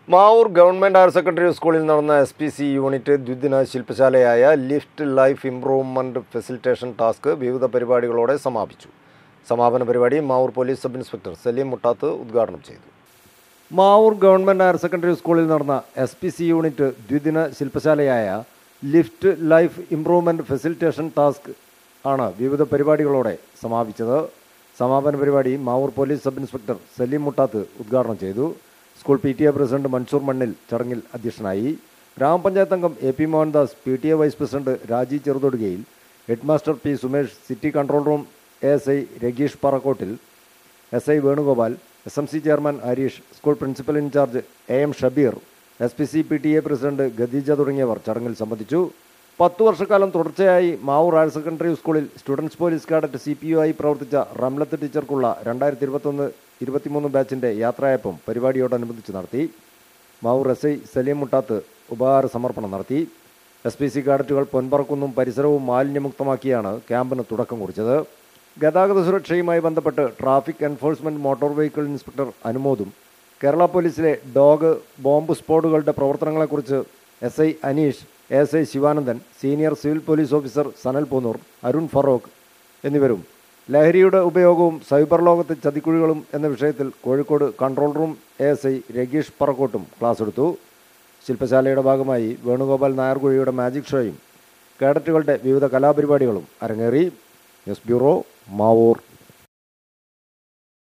Mavoor government higher secondary സ്കൂളിൽ നടന്ന S P C unit ദ്വിദിന ശില്പശാലയായ lift life improvement facilitation task വിവിധ പരിപാടികളോടെ സമാപിച്ചു സമാപന പരിപാടി Mavoor police sub inspector Saleem Muttath ഉദ്ഘാടനം ചെയ്തു മാവൂർ ഗവൺമെൻറ് ഹയർ സെക്കൻഡറി സ്കൂളിൽ നടന്ന എസ് പി സി യൂണിറ്റ് ദ്വിദിന ശില്പശാലയായ lift life improvement facilitation task ആണ് വിവിധ പരിപാടികളോടെ സമാപിച്ചത് സമാപന പരിപാടി Mavoor police sub inspector Saleem Muttath ഉദ്ഘാടനം ചെയ്തു school P T A president Mansoor Mannil ചടങ്ങിൽ അധ്യക്ഷനായി ഗ്രാമപഞ്ചായത്ത് അംഗം A P Mohandas P T A vice president Raji Cheruthodukayil head master P Sumesh city control room A S I Rageesh Parakkottil S I Venugopal S M C chairman Hareesh school principal incharge A M Shabeer S P C P T A president Khadeeja തുടങ്ങിയവർ ചടങ്ങിൽ സംബന്ധിച്ചു പത്തു വർഷക്കാലം തുടർച്ചയായി Mavoor higher secondary സ്കൂളിൽ students police cadet C P U ആയി പ്രവർത്തിച്ച റംലത്ത് ടീച്ചർക്കുള്ള രണ്ടായിരത്തി ഇരുപത്തൊന്ന് ഇരുപത്തിമൂന്ന് ബാച്ചിൻ്റെ യാത്രയപ്പം പരിപാടിയോടനുബന്ധിച്ച് നടത്തി മാവൂർ എസ് ഐ സലീം മുട്ടാത്ത് ഉപഹാര സമർപ്പണം നടത്തി എസ് പി സി കാഡറ്റുകൾ പൊൻപറക്കുന്നും പരിസരവും മാലിന്യമുക്തമാക്കിയാണ് ക്യാമ്പിന് തുടക്കം കുറിച്ചത് ഗതാഗത സുരക്ഷയുമായി ബന്ധപ്പെട്ട് traffic enforcement motor vehicle inspector അനുമോദും കേരള പോലീസിലെ ഡോഗ് ബോംബ് സ്ക്വാഡുകളുടെ പ്രവർത്തനങ്ങളെക്കുറിച്ച് S I Aneesh S I Sivanandan senior civil police officer Sanal Poonoor Arun Feroke എന്നിവരും ലഹരിയുടെ ഉപയോഗവും സൈബർ ലോകത്തെ ചതിക്കുഴികളും എന്ന വിഷയത്തിൽ Kozhikode control room A S I Rageesh പറക്കോട്ടും ക്ലാസ് എടുത്തു ശില്പശാലയുടെ ഭാഗമായി വേണുഗോപാൽ നായർകുഴിയുടെ മാജിക് ഷോയും കേഡറ്റുകളുടെ വിവിധ കലാപരിപാടികളും അരങ്ങേറി ന്യൂസ് ബ്യൂറോ മാവൂർ